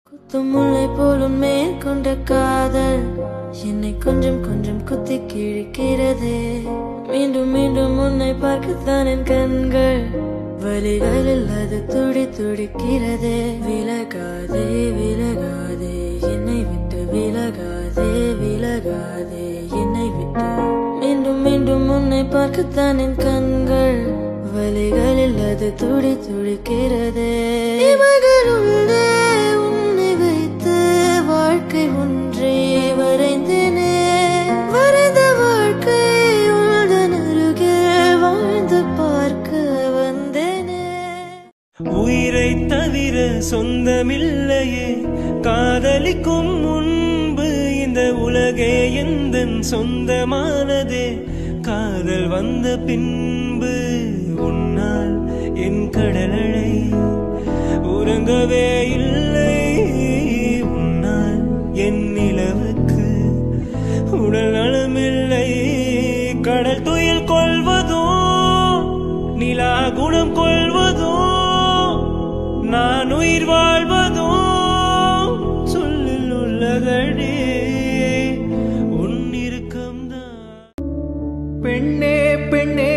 குத்துமுல்லை போலும் மேற்கொண்ட காதல் என்னை கொஞ்சம் கொஞ்சம் குத்தி கிழிக்கிறதே மீண்டும் மீண்டும் உன்னை பார்க்கத்தான் என் கண்கள் வலிகளில் அது துடி துடிக்கிறதே விலகாதே விலகாதே என்னை விட்டு விலகாதே விலகாதே என்னை விட்டு மீண்டும் மீண்டும் உன்னை பார்க்கத்தான் என் கண்கள் வலிகளில் அது துடி துடிக்கிறதே இமைகளுள்ளே உன்னை வைத்து வாழ்க்கை ஒன்றே வரைந்தேனே வரைந்த வாழ்க்கை உள்தன் அருகில் வாழ்ந்து பார்க்க வந்தேனே உயிரை தவிர சொந்தமில்லையே காதலிக்கும் முன்பு இந்த உலகே எந்த சொந்தமானதே காதல் வந்த பின்பு உன்னால் என் கடலழை உறங்கவே இல்லை உன்னால் என் நிலவுக்கு உடல் நலமில்லை கடல் துயில் கொள்வதோ நிலா குணம் கொள்வதோ நான் உயிர் வாழ்வதோ சொல்லில் உள்ளதடே உன் இறுக்கம்தான் பெண்ணே பெண்ணே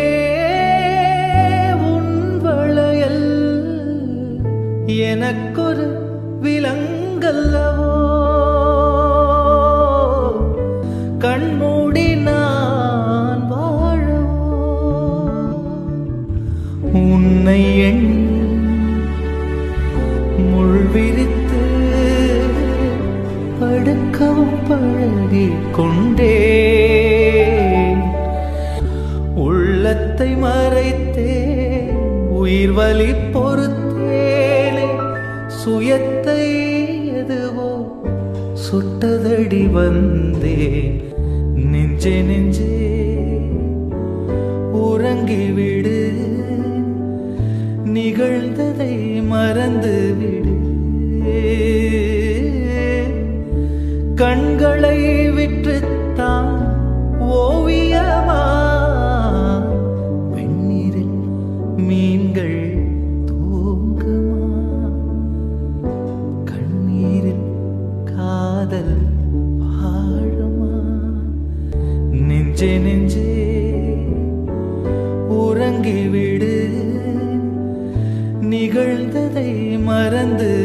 உன் வளையல் எனக்கொரு விலங்கல்லவோ கண்மூடி நான் வாழவோ உன்னை எண் முள் விரித்து படுக்கவும் பழகிக் கொண்டே உள்ளத்தை மறைத்தே உயிர் வலி பொறுத்தேனே சுயத்தை எதுவோ சுட்டதடி வந்தேன் நெஞ்சே நெஞ்சே உறங்கிவிடு நிகழ்ந்ததை மறந்து விடு கண்களை விற்றுத்தான் ஓவியமா வெந்நீரில் மீன்கள் தூங்குமா கண்ணீரில் காதல் வாழுமா நெஞ்சே நெஞ்சே உறங்கிவிடு நிகழ்ந்ததை மறந்து